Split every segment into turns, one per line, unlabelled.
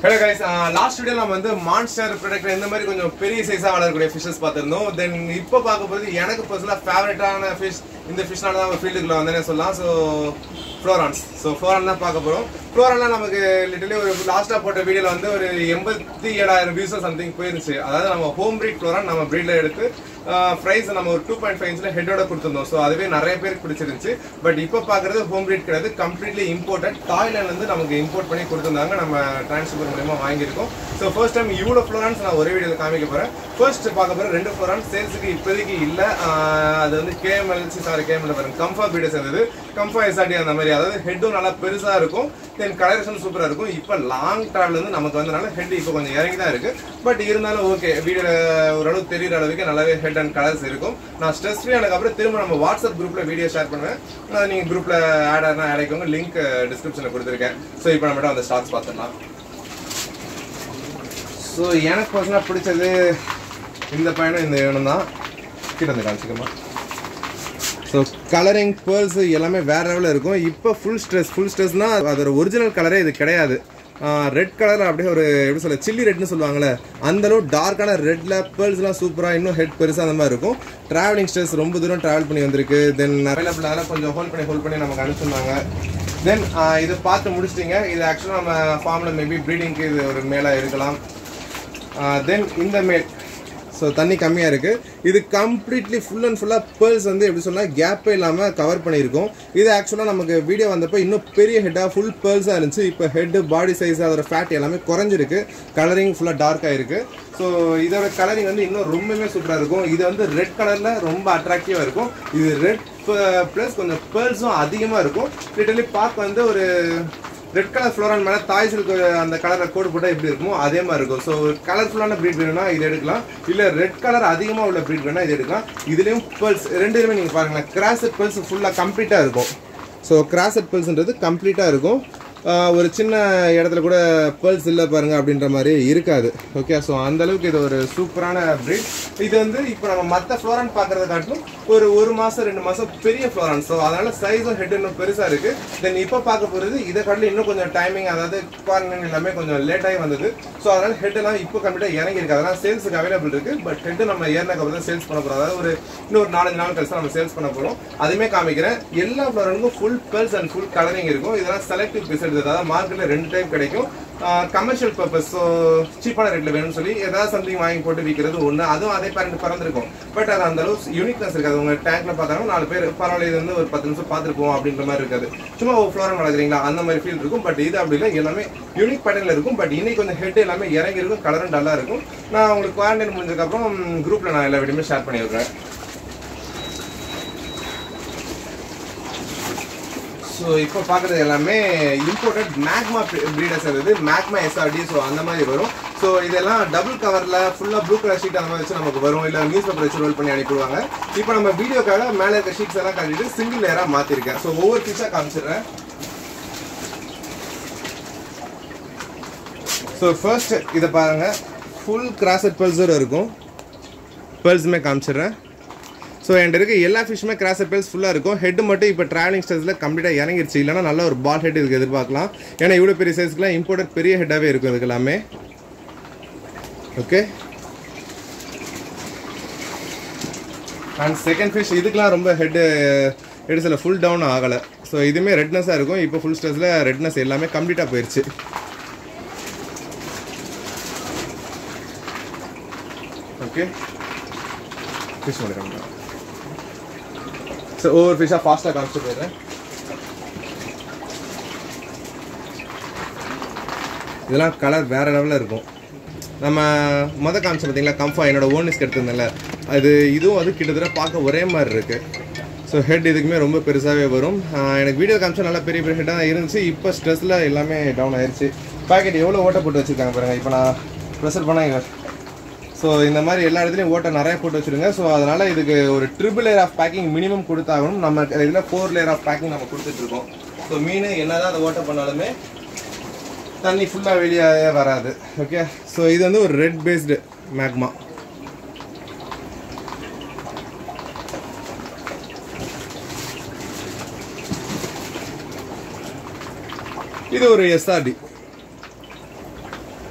hello guys last video நம்ம வந்து monster ப்ராடக்ட்ல இந்த மாதிரி கொஞ்சம் பெரிய சைஸா வளரக்கூடிய ஃபிஷஸ் பார்த்திருந்தோம் தென் இப்போ பார்க்க போது எனக்கு பர்சனலாக ஃபேவரட்டான ஃபிஷ் இந்த ஃபிஷ்னால தான் ஃபீல்டுக்குள்ள வந்தேனே சொல்லலாம் ஸோ ஃப்ளோரான்ஸ் ஸோ ஃப்ளோரான் தான் பார்க்க போகிறோம் ஃப்ளோரான்லாம் நமக்கு லிட்டலி ஒரு லாஸ்ட்டாக போட்ட வீடியோவில் வந்து ஒரு எண்பத்தி ஏழாயிரம் வியூஸோ சம்திங் போயிருந்துச்சு அதாவது நம்ம ஹோம் ப்ரீட் ஃப்ளோரான் நம்ம ப்ரீடில் எடுத்து ப்ரைஸ் நம்ம ஒரு டூ பாயிண்ட் ஃபைவ் இன்ச்சில் ஹெட்டோட கொடுத்துருந்தோம் ஸோ அதுவே நிறைய பேருக்கு பிடிச்சிருந்துச்சு பட் இப்போ பார்க்குறது ஹோம் ப்ரீட் கிடையாது கம்ப்ளீட்லி இம்போர்ட்டட் தாய்லாண்ட்லேருந்து நமக்கு இம்போர்ட் பண்ணி கொடுத்துருந்தாங்க நம்ம டிரான்ஸ்போர்ட் மூலியமாக வாங்கியிருக்கோம் ஸோ ஃபர்ஸ்ட் டைம் இவ்வளோ ஃப்ளோரான்ஸ் நான் ஒரே வீடியோவில் காமிக்க போகிறேன் ஃபர்ஸ்ட் பார்க்க போகிற ரெண்டு ஃப்ளோரான்ஸ் சேல்ஸுக்கு இப்போதைக்கு இல்லை அது வந்து கேஎம்எல்சி சாரி கேஎம்எல் பாருங்க கம்ஃபா பீடஸ் இருந்தது கம்ஃபா எஸ்ஆர்டி அந்த மாதிரி அதாவது ஹெட்டும் நல்லா பெருசாக இருக்கும் தென் கலரேஷன் சூப்பராக இருக்கும் இப்போ லாங் ட்ராவல் வந்து நமக்கு வந்தனால ஹெட் இப்போ கொஞ்சம் இறங்கி தான் இருக்கு பட் இருந்தாலும் ஓகே வீடியோவில் ஓரளவு தெரியுற அளவுக்கு நல்லாவே ஹெட் அண்ட் கலர்ஸ் இருக்கும் நான் ஸ்ட்ரெஸ் ஃப்ரீ அப்புறம் திரும்ப நம்ம வாட்ஸ்அப் குரூப்பில் வீடியோ ஷேர் பண்ணுவேன் அதை நீங்கள் குரூப்பில் ஆட் ஆனால் ஆட் ஆகிக்கோங்க லிங்க் டிஸ்கிரிப்ஷனில் கொடுத்துருக்கேன் ஸோ இப்போ நம்மகிட்ட அந்த ஸ்டாக்ஸ் பார்த்துடலாம் ஸோ எனக்கு பர்சனலாக பிடிச்சது இந்த பையனும் இந்த இவனும் தான் கிட்ட வந்து காமிச்சிக்கமா ஸோ கலரிங் பேர்ல்ஸ் எல்லாமே வேற லெவலில் இருக்கும் இப்போ ஃபுல் ஸ்ட்ரெஸ் ஃபுல் ஸ்ட்ரெஸ்னா அதோட ஒரிஜினல் கலரே இது கிடையாது ரெட் கலர் அப்படியே ஒரு எப்படி சொல்ல சில்லி ரெட்னு சொல்லுவாங்கல்ல அந்த அளவு டார்க்கான ரெட்ல பேர்ல்ஸ்லாம் சூப்பராக இன்னும் ஹெட் பெருசாக அந்த மாதிரி இருக்கும் டிராவலிங் ஸ்ட்ரெஸ் ரொம்ப தூரம் டிராவல் பண்ணி வந்திருக்கு தென் அவைலபிள் அதெல்லாம் கொஞ்சம் ஹோல்ட் பண்ணி ஹோல்ட் பண்ணி நமக்கு அனுப்பிச்சிருந்தாங்க தென் இது பார்த்து முடிச்சிட்டிங்க இது ஆக்சுவலாக நம்ம ஃபார்மில் மேபி ப்ரீடிங்க்கு இது ஒரு மேலாக இருக்கலாம் தென் இந்த மேல் ஸோ தண்ணி கம்மியாக இருக்குது இது கம்ப்ளீட்லி ஃபுல் அண்ட் ஃபுல்லாக பேர்ல்ஸ் வந்து எப்படி சொன்னால் கேப்பே இல்லாமல் கவர் பண்ணியிருக்கோம் இது ஆக்சுவலாக நமக்கு வீடியோ வந்தப்போ இன்னும் பெரிய ஹெட்டாக ஃபுல் பேர்ல்ஸாக இருந்துச்சு இப்போ ஹெட்டு பாடி சைஸ் அதோட ஃபேட் எல்லாமே குறைஞ்சிருக்கு கலரிங் ஃபுல்லாக டார்க்காக இருக்குது ஸோ இதோட கலரிங் வந்து இன்னும் ரொம்பவே சூப்பராக இருக்கும் இது வந்து ரெட் கலரில் ரொம்ப அட்ராக்டிவாக இருக்கும் இது ரெட் ப்ளஸ் கொஞ்சம் பேர்ல்ஸும் அதிகமாக இருக்கும் லிட்டலி பார்க்க வந்து ஒரு ரெட் கலர் ஃப்ளோரான் மேலே தாய் சில்க் அந்த கலரை கோடு போட்டால் எப்படி இருக்குமோ அதே மாதிரி இருக்கும் ஸோ கலர்ஃபுல்லான ப்ரீட் வேணும்னா இது எடுக்கலாம் இல்லை ரெட் கலர் அதிகமாக உள்ள ப்ரீட் வேணால் இது எடுக்கலாம் இதுலேயும் பேர்ல்ஸ் ரெண்டுலேயுமே நீங்கள் பாருங்களேன் கிராசட் பேர்ல்ஸ் ஃபுல்லாக கம்ப்ளீட்டாக இருக்கும் ஸோ கிராசட் பேர்ல்ஸ்ன்றது கம்ப்ளீட்டாக இருக்கும் ஒரு சின்ன இடத்துல கூட பேர்ல்ஸ் இல்லை பாருங்க அப்படின்ற மாதிரி இருக்காது ஓகே ஸோ அந்த அளவுக்கு இது ஒரு சூப்பரான ப்ரீட் இது வந்து இப்போ நம்ம மற்ற ஃப்ளோரான் பார்க்கறத காட்டிலும் ஒரு ஒரு மாதம் ரெண்டு மாதம் பெரிய ஃப்ளோரான் ஸோ அதனால சைஸும் ஹெட் இன்னும் பெருசாக இருக்கு தென் இப்போ பார்க்க போகிறது இதை காட்டிலும் இன்னும் கொஞ்சம் டைமிங் அதாவது குவாரண்டைன் எல்லாமே கொஞ்சம் லேட்டாகி வந்தது ஸோ அதனால ஹெட் எல்லாம் இப்போ கம்ப்ளீட்டாக இறங்கி இருக்கு அதெல்லாம் சேல்ஸுக்கு அவைலபிள் இருக்கு பட் ஹெட் நம்ம ஏறினக்கு அப்புறம் தான் சேல்ஸ் பண்ண போகிறோம் அதாவது ஒரு இன்னொரு நாலஞ்சு நாள் கழிச்சு நம்ம சேல்ஸ் பண்ண போகிறோம் அதுவுமே காமிக்கிறேன் எல்லா ஃப்ளோரனுக்கும் full pearls and full colouring இருக்கும் இதெல்லாம் செலக்டிவ் பிசட் அதாவது மார்க்கெட்டில் ரெண்டு டைம் கிடைக்கும் கமர்ஷியல் பர்பஸ் ஸோ சீப்பான ரேட்டில் வேணும்னு சொல்லி ஏதாவது சம்திங் வாங்கி போட்டு விற்கிறது ஒன்று அதுவும் அதே பேரண்ட் பறந்துருக்கும் பட் அது அந்த அளவு யூனிக்னஸ் இருக்காது உங்கள் டேங்க்ல பார்த்தாலும் நாலு பேர் பரவாயில்ல இது வந்து ஒரு பத்து நிமிஷம் பார்த்துருப்போம் அப்படின்ற மாதிரி இருக்காது சும்மா ஒரு ஃப்ளோரன் வளர்க்குறீங்களா அந்த மாதிரி ஃபீல் இருக்கும் பட் இது அப்படி இல்லை எல்லாமே யூனிக் பேட்டர்ல இருக்கும் பட் இன்னைக்கு கொஞ்சம் ஹெட் எல்லாமே இறங்கி இருக்கும் கலரும் டல்லாக இருக்கும் நான் உங்களுக்கு குவாரண்டைன் முடிஞ்சதுக்கப்புறம் குரூப்பில் நான் எல்லா வீடியோமே ஷேர் பண்ணி விடுறேன் ஸோ இப்போ பார்க்குறது எல்லாமே இம்போர்ட்டட் மேக்மா ப்ரீடர்ஸ் இருக்குது மேக்மா எஸ்ஆர்டி ஸோ அந்த மாதிரி வரும் ஸோ இதெல்லாம் டபுள் கவரில் ஃபுல்லாக ப்ளூ கலர் ஷீட் அந்த மாதிரி வச்சு நமக்கு வரும் இல்லை நியூஸ் பேப்பர் வச்சு ரோல் பண்ணி அனுப்பிடுவாங்க இப்போ நம்ம வீடியோக்காக மேலே இருக்க ஷீட்ஸ் எல்லாம் கட்டிட்டு சிங்கிள் லேயராக மாற்றிருக்கேன் ஸோ ஒவ்வொரு பீஸாக காமிச்சிடுறேன் ஸோ ஃபர்ஸ்ட் இதை பாருங்கள் ஃபுல் கிராசட் பல்ஸரும் இருக்கும் பல்ஸுமே காமிச்சிடுறேன் ஸோ என்கிட்ட இருக்க எல்லா ஃபிஷ்ஷுமே கிராஸ் பெல்ஸ் ஃபுல்லாக இருக்கும் ஹெட் மட்டும் இப்போ ட்ராவலிங் ஸ்டேஜில் கம்ப்ளீட்டாக இறங்கிருச்சு இல்லைனா நல்ல ஒரு பால் ஹெட் இதுக்கு எதிர்பார்க்கலாம் ஏன்னா இவ்வளோ பெரிய சைஸ்க்குலாம் இம்போர்ட்டட் பெரிய ஹெட்டாகவே இருக்கும் இதுக்கு எல்லாமே ஓகே அண்ட் செகண்ட் ஃபிஷ் இதுக்கெலாம் ரொம்ப ஹெட்டு எடுசில் ஃபுல் டவுன் ஆகலை ஸோ இதுவுமே ரெட்னஸாக இருக்கும் இப்போ ஃபுல் ஸ்டேஜில் ரெட்னஸ் எல்லாமே கம்ப்ளீட்டாக போயிடுச்சு ஓகே ஃபிஷ் முடிக்கிறேன் ஸோ ஒவ்வொரு ஃபிஷ்ஷாக ஃபாஸ்ட்டாக காமிச்சு போயிடுறேன் இதெல்லாம் கலர் வேறு லெவலில் இருக்கும் நம்ம மொதல் காமிச்சு பார்த்தீங்களா கம்ஃபா என்னோட ஓனிஸ்க்கு எடுத்திருந்தேன்ல அது இதுவும் அது கிட்டத்தட்ட பார்க்க ஒரே மாதிரி இருக்குது ஸோ ஹெட் இதுக்குமே ரொம்ப பெருசாகவே வரும் எனக்கு வீடியோ காமிச்சா நல்லா பெரிய பெரிய ஹெட்டாக தான் இருந்துச்சு இப்போ ஸ்ட்ரெஸ்ஸில் எல்லாமே டவுன் ஆயிடுச்சு பேக்கெட் எவ்வளோ ஓட்ட போட்டு வச்சுருக்காங்க பாருங்கள் இப்போ நான் ப்ரெஷர் பண்ணால் ஸோ இந்த மாதிரி எல்லா இடத்துலையும் ஓட்டை நிறைய போட்டு வச்சுருங்க ஸோ அதனால் இதுக்கு ஒரு triple layer of packing minimum கொடுத்தாகணும் நம்ம இதில் ஃபோர் லேயர் ஆஃப் பேக்கிங் நம்ம கொடுத்துட்ருக்கோம் ஸோ மீன் என்னதான் அதை ஓட்ட பண்ணாலுமே தண்ணி ஃபுல்லாக வெளியே வராது ஓகே ஸோ இது வந்து ஒரு ரெட் பேஸ்டு மேக்மா இது ஒரு எஸ்ஆர்டி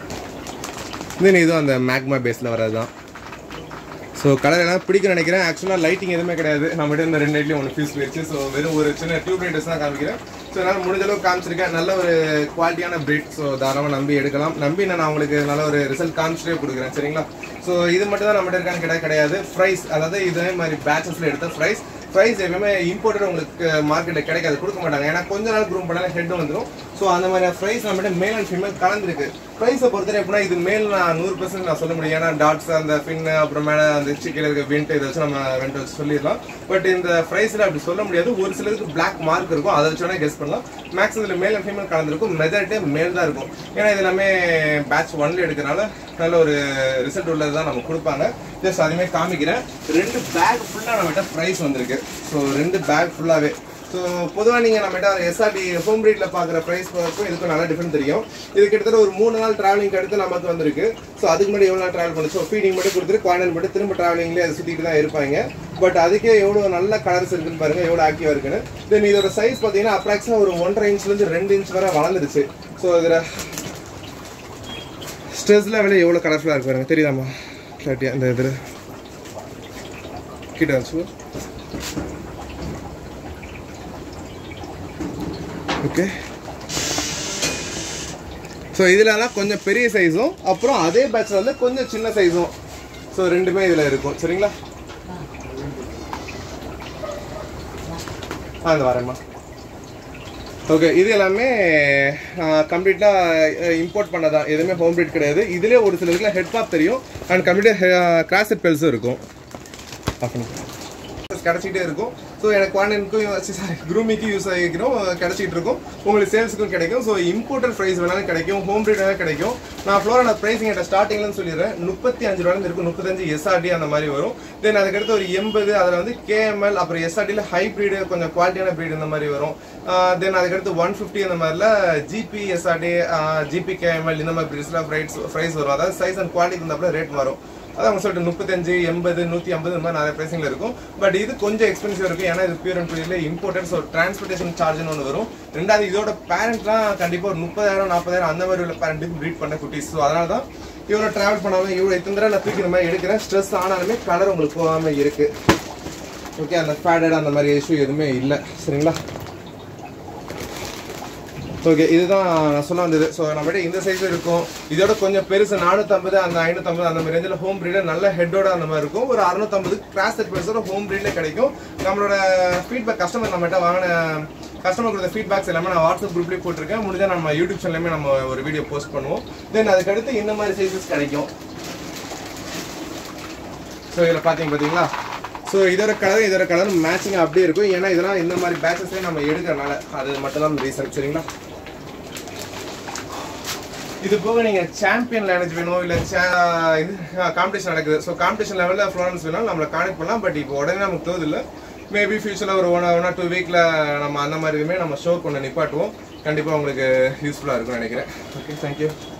தென் இதுவும் அந்த மேக்மா பேஸில் வர்றது தான் ஸோ கலர் எல்லாம் பிடிக்கும்னு நினைக்கிறேன் ஆக்சுவலாக லைட்டிங் எதுவுமே கிடையாது நம்மகிட்ட இந்த ரெண்டு லைட்லையும் ஒன்று ஃபியூஸ் போயிடுச்சு ஸோ வெறும் ஒரு சின்ன டியூப் லைட்டர்ஸ் தான் காமிக்கிறேன் ஸோ என்னால் முடிஞ்ச அளவுக்கு காமிச்சிருக்கேன் நல்ல ஒரு குவாலிட்டியான பிரிட் ஸோ தாராளமாக நம்பி எடுக்கலாம் நம்பி நான் உங்களுக்கு நல்ல ஒரு ரிசல்ட் காமிச்சிட்டே கொடுக்குறேன் சரிங்களா ஸோ இது மட்டும் தான் நம்மகிட்ட இருக்கான்னு கிடையாது கிடையாது ப்ரைஸ் அதாவது இதே மாதிரி பேச்சஸில் எடுத்த ப்ரைஸ் ப்ரைஸ் எப்பவுமே இம்போர்ட்டட் உங்களுக்கு மார்க்கெட்டில் கிடைக்காது கொடுக்க மாட்டாங்க ஏன்னா கொஞ்ச நாள் க்ரூம் பண்ணாலும் ஹெட் வந்துடும் ஸோ அந்த மாதிரி ப்ரைஸ் நம்மகிட்ட மேல் அண்ட் ஃபீமேல் கலந்துருக்கு ப்ரைஸை பொறுத்தவரை எப்படின்னா இது மேல் நான் நூறு பர்சன்ட் நான் சொல்ல முடியும் ஏன்னா டாட்ஸ் அந்த ஃபின் அப்புறம் மேலே அந்த சிக்கில் இருக்க விண்ட் இதை வச்சு நம்ம ரெண்டு வச்சு சொல்லிடலாம் பட் இந்த ப்ரைஸில் அப்படி சொல்ல முடியாது ஒரு சிலருக்கு பிளாக் மார்க் இருக்கும் அதை வச்சு வேணா கெஸ் பண்ணலாம் மேக்ஸ் இதில் மேல் அண்ட் ஃபீமேல் கலந்துருக்கும் மெஜாரிட்டே மேல் தான் இருக்கும் ஏன்னா இது எல்லாமே பேட்ச் ஒன்ல எடுக்கிறனால நல்ல ஒரு ரிசல்ட் உள்ளது தான் நம்ம கொடுப்பாங்க ஜஸ்ட் அதுமே காமிக்கிறேன் ரெண்டு பேக் ஃபுல்லாக நம்மகிட்ட ப்ரைஸ் வந்திருக்கு ஸோ ரெண்டு பேக் ஃபுல்லாகவே ஸோ பொதுவாக நீங்கள் நம்மகிட்ட எஸ்ஆர்டி ஹோம் ப்ரீடில் பார்க்குற ப்ரைஸ் பார்க்கும் இதுக்கும் நல்லா டிஃப்ரெண்ட் தெரியும் இது கிட்டத்தட்ட ஒரு மூணு நாள் ட்ராவலிங் அடுத்து நமக்கு வந்திருக்கு ஸோ அதுக்கு முன்னாடி எவ்வளோ நாள் ட்ராவல் பண்ணுச்சு ஃபீடிங் மட்டும் கொடுத்துட்டு குவாரண்டைன் மட்டும் திரும்ப ட்ராவலிங்லேயே அதை சுற்றிட்டு தான் இருப்பாங்க பட் அதுக்கே எவ்வளோ நல்ல கலர்ஸ் இருக்குன்னு பாருங்க எவ்வளோ ஆக்டிவாக இருக்குன்னு தென் இதோட சைஸ் பார்த்தீங்கன்னா அப்ராக்ஸாக ஒரு ஒன்றரை இன்ச்லேருந்து ரெண்டு இன்ச் வரை வளர்ந்துருச்சு ஸோ இதில் ஸ்ட்ரெஸ் லெவலே எவ்வளோ கலர்ஃபுல்லாக இருக்கு பாருங்க தெரியுதாம்மா கிளாரிட்டியாக இந்த இதில் கிட்ட வச்சு ஓகே ஸோ இதுலலாம் கொஞ்சம் பெரிய சைஸும் அப்புறம் அதே பேட்சில் வந்து கொஞ்சம் சின்ன சைஸும் ஸோ ரெண்டுமே இதில் இருக்கும் சரிங்களா ஆ இந்த வரேம்மா ஓகே இது எல்லாமே கம்ப்ளீட்டாக இம்போர்ட் பண்ணதான் எதுவுமே ஹோம் ப்ரீட் கிடையாது இதுலேயே ஒரு சிலருக்குலாம் ஹெட் பாப் தெரியும் அண்ட் கம்ப்ளீட்டாக கிராசட் பெல்ஸும் இருக்கும் ஆஃப் பண்ணி கிடச்சிட்டே இருக்கும் ஸோ எனக்கு குவாரண்டைனுக்கும் சாரி குரூமிக்கு யூஸ் ஆகிக்கிறோம் கிடச்சிட்டு இருக்கும் உங்களுக்கு சேல்ஸுக்கும் கிடைக்கும் ஸோ இம்போர்ட்டட் ப்ரைஸ் வேணாலும் கிடைக்கும் ஹோம் ப்ரீடாக கிடைக்கும் நான் ஃப்ளோரா நான் ப்ரைஸிங் என்கிட்ட ஸ்டார்டிங்லன்னு சொல்லிடுறேன் முப்பத்தி அஞ்சு ரூபாயிலிருந்து இருக்கும் முப்பத்தஞ்சு எஸ்ஆர்டி அந்த மாதிரி வரும் தென் அதுக்கடுத்து ஒரு எண்பது அதில் வந்து கேஎம்எல் அப்புறம் எஸ்ஆர்டியில் ஹை ப்ரீடு கொஞ்சம் குவாலிட்டியான ப்ரீடு இந்த மாதிரி வரும் தென் அதுக்கடுத்து ஒன் ஃபிஃப்டி அந்த மாதிரில ஜிபி எஸ்ஆர்டி ஜிபி கேஎம்எல் இந்த மாதிரி ப்ரைஸ்லாம் ப்ரைஸ் ப்ரைஸ் வரும் அதாவது சைஸ் அண்ட் குவாலிட்டி இருந்தாப்புல ரேட் வரும் அதான் அவங்க சொல்லிட்டு முப்பத்தஞ்சு எண்பது நூற்றி ஐம்பது இந்த மாதிரி நிறைய ப்ரைஸிங்கில் இருக்கும் பட் இது கொஞ்சம் எக்ஸ்பென்சிவ் இருக்கும் ஏன்னா இது பியூர் அண்ட் பியூர்ல இம்போர்ட்டட் ஸோ டிரான்ஸ்போர்ட்டேஷன் சார்ஜ்னு ஒன்று வரும் ரெண்டாவது இதோட பேரண்ட்லாம் கண்டிப்பாக ஒரு முப்பதாயிரம் நாற்பதாயிரம் அந்த மாதிரி உள்ள பேரண்ட்டுக்கு ப்ரீட் பண்ண குட்டீஸ் ஸோ அதனால தான் இவ்வளோ ட்ராவல் பண்ணாலும் இவ்வளோ இத்தனை தடவை நான் தூக்கி இந்த மாதிரி எடுக்கிறேன் ஸ்ட்ரெஸ் ஆனாலுமே கலர் உங்களுக்கு போகாமல் இருக்கு ஓகே அந்த ஃபேடட் அந்த மாதிரி இஷ்யூ எதுவுமே இல்லை சரிங்களா ஓகே இதுதான் நான் சொல்ல வந்தது ஸோ நம்மகிட்ட இந்த சைஸ் இருக்கும் இதோட கொஞ்சம் பெருசு நானூற்றம்பது அந்த ஐநூற்றம்பது அந்த மாதிரி ரேஞ்சில் ஹோம் ப்ரீடில் நல்ல ஹெட்டோட அந்த மாதிரி இருக்கும் ஒரு அறுநூத்தம்பது கிராஸ் செட் பெருசோட ஹோம் ப்ரீடில் கிடைக்கும் நம்மளோட ஃபீட்பேக் கஸ்டமர் நம்மகிட்ட வாங்கின கஸ்டமர் கொடுத்த ஃபீட்பேக்ஸ் எல்லாமே நான் வாட்ஸ்அப் குரூப்லேயே போட்டிருக்கேன் முடிஞ்சா நம்ம யூடியூப் சேனல்லையுமே நம்ம ஒரு வீடியோ போஸ்ட் பண்ணுவோம் தென் அதுக்கடுத்து இந்த மாதிரி சைஸஸ் கிடைக்கும் ஸோ இதில் பார்த்தீங்க பார்த்தீங்களா ஸோ இதோட கலர் இதோட கலர் மேட்சிங் அப்படியே இருக்கும் ஏன்னா இதெல்லாம் இந்த மாதிரி பேட்சஸ்லேயே நம்ம எடுக்கிறனால அது மட்டும் தான் ரீசன் சரிங்களா இது போக நீங்க சாம்பியன் லேனேஜ் வேணும் இல்ல cha- இது காம்படிஷன் நடக்குது ஸோ காம்படிஷன் லெவலில் ஃப்ளோரன்ஸ் வேணும் நம்மளை கான்டெக்ட் பண்ணலாம் பட் இப்போ உடனே நமக்கு தோது இல்லை மேபி ஃபியூச்சரில் ஒரு ஒன் ஒன் ஆர் டூ வீக்கில் நம்ம அந்த மாதிரி இதுவுமே நம்ம ஷோ கொண்டு நிப்பாட்டுவோம் கண்டிப்பாக உங்களுக்கு யூஸ்ஃபுல்லாக இருக்கும்னு நினைக்கிறேன் ஓகே தேங்க்யூ